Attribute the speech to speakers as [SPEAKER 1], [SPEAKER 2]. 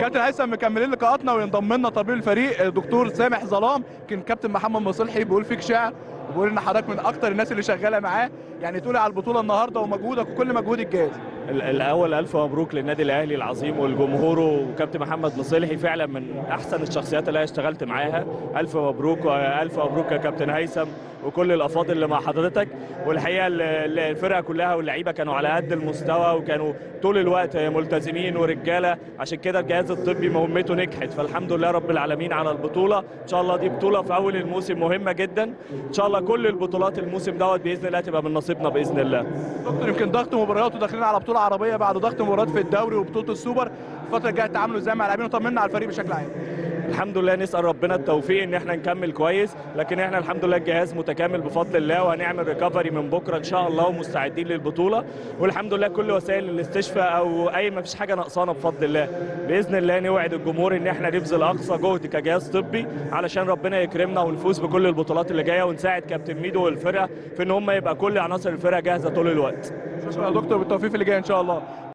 [SPEAKER 1] كابتن هيثم مكملين لقاءاتنا وينضم لنا طبيب الفريق دكتور سامح ظلام كان كابتن محمد مصلحي بيقول فيك شعر بيقول ان حضرتك من اكتر الناس اللي شغاله معاه يعني تقولي على البطوله النهارده ومجهودك وكل مجهود الجهاز
[SPEAKER 2] ال- الاول الف مبروك للنادي الاهلي العظيم والجمهور وكابتن محمد مصلحي فعلا من احسن الشخصيات اللي انا اشتغلت معاها الف مبروك والف مبروك يا كابتن هيثم وكل الافاضل اللي مع حضرتك والحقيقه ال- ال- الفرقه كلها واللعيبه كانوا على قد المستوى وكانوا طول الوقت ملتزمين ورجاله عشان كده الجهاز الطبي مهمته نجحت فالحمد لله رب العالمين على البطوله ان شاء الله دي بطوله في اول الموسم مهمه جدا ان شاء الله كل البطولات الموسم دوت باذن الله تبقى من نصيبنا باذن الله
[SPEAKER 1] دكتور يمكن ضغط مباريات وداخلين على بطوله عربيه بعد ضغط مباريات في الدوري وبطوله السوبر الفتره الجايه تعاملوا ازاي مع اللاعبين وطمنا على الفريق بشكل عام
[SPEAKER 2] الحمد لله نسال ربنا التوفيق ان احنا نكمل كويس لكن احنا الحمد لله الجهاز متكامل بفضل الله وهنعمل ريكفري من بكره ان شاء الله ومستعدين للبطوله والحمد لله كل وسائل الاستشفاء او اي ما فيش حاجه ناقصانا بفضل الله باذن الله نوعد الجمهور ان احنا نبذل اقصى جهد كجهاز طبي علشان ربنا يكرمنا ونفوز بكل البطولات اللي جايه ونساعد كابتن ميدو والفرقه في ان هم يبقى كل عناصر الفرقه جاهزه طول الوقت
[SPEAKER 1] شكرا يا دكتور بالتوفيق اللي جاي ان شاء الله